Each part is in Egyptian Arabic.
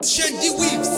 شاندي ويفز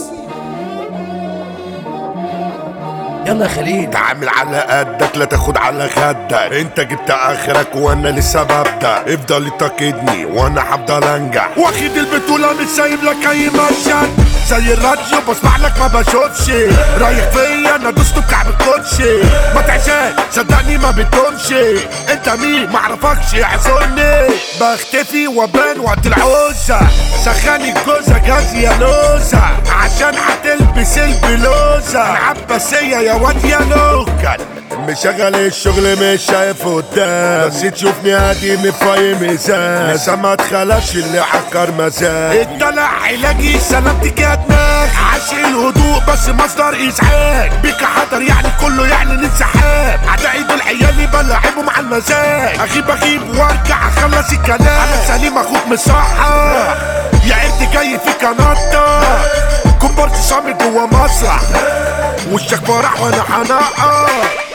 يلا يا خليل تعامل على قدك لا تاخد على خدك انت جبت اخرك وانا لسه ببدا افضل تقيدني وانا هفضل انجح واخد البطوله مش سايب لك اي مشهد زي الراديو بسمع لك ما بشوفش رايح فيا انا دوست بكعب الكوتشي ما تعشاش صدقني ما بتقومش انت مين معرفكش اعذرني بختفي وبان وقت العوزه سخاني الجوزه جاز يا لوزه عشان هتلبس البلوزه عباسيه يا واد يا لوكل مشغل الشغل مش شايف قدام بس تشوفني قديم في ميزان لسه ما اتخلقش اللي عكر مزاج الدلع علاجي سلامتك يا دماغ عاش الهدوء بس مصدر ازعاج بيك حضر يعني كله يعني الانسحاب هتعيد العيال بلعبه مع المزاج اغيب اغيب وارجع اخلص الكلام انا سليم اخوك مصحى يا عيلتي جاي فيك انطة كومبارس صامت جوا مسرح وشك فرح وانا حنقة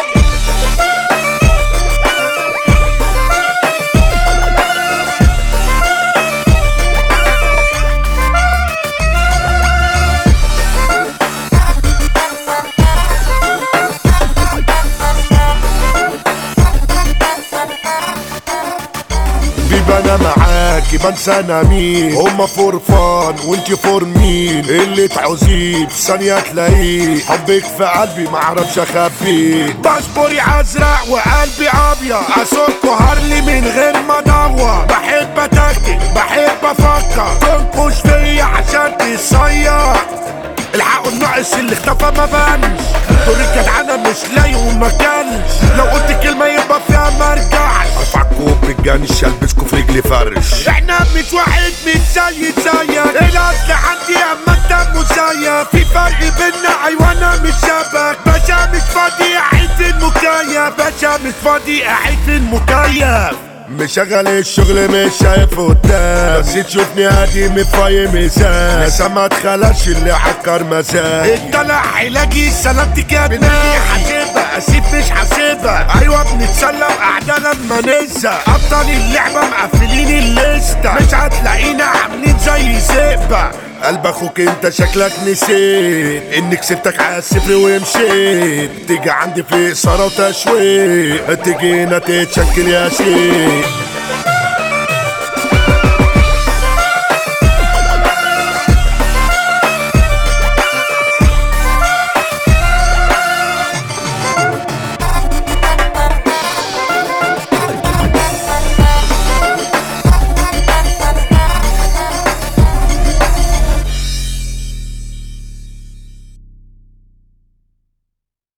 بيبقى انا معاكي بنسى انا مين هما فور فان وانتي فور مين اللي تعوزيه في ثانية تلاقيه حبك في قلبي معرفش اخبيه باسبوري ازرق وقلبي ابيض اسوق هارلي من غير ما ادور بحب اتكتك بحب افكر تنقش فيا عشان تصير الحقوا الناقص اللي اختفى ما بانش دور الجدعنة مش لاقي وما كانش لو قلت كلمة يبقى فيها ما ارجعش ارفعكوا بالجنش البسكوا في رجلي فرش احنا مش واحد مش زي زيك الاصل عندي اما انت مزيف في فرق بينا ايوه انا مش شبك باشا مش فاضي اعيد في المكيف باشا مش فاضي اعيد في المكيف مشغل الشغل مش شايف قدام بس تشوفني قديم في ميزان لسه ما اتخلقش اللي عكر مزاج الدلع علاجي سلامتك يا دماغ حاسبها اسيب مش حاسبها ايوه بنتسلى وقعدة لما ننسى ابطال اللعبة مقفلين الليستة مش هتلاقينا عاملين زي زئبة قلب اخوك انت شكلك نسيت اني كسبتك على الصفر ومشيت تيجي عندي في اثاره وتشويق تيجينا تتشكل يا شيخ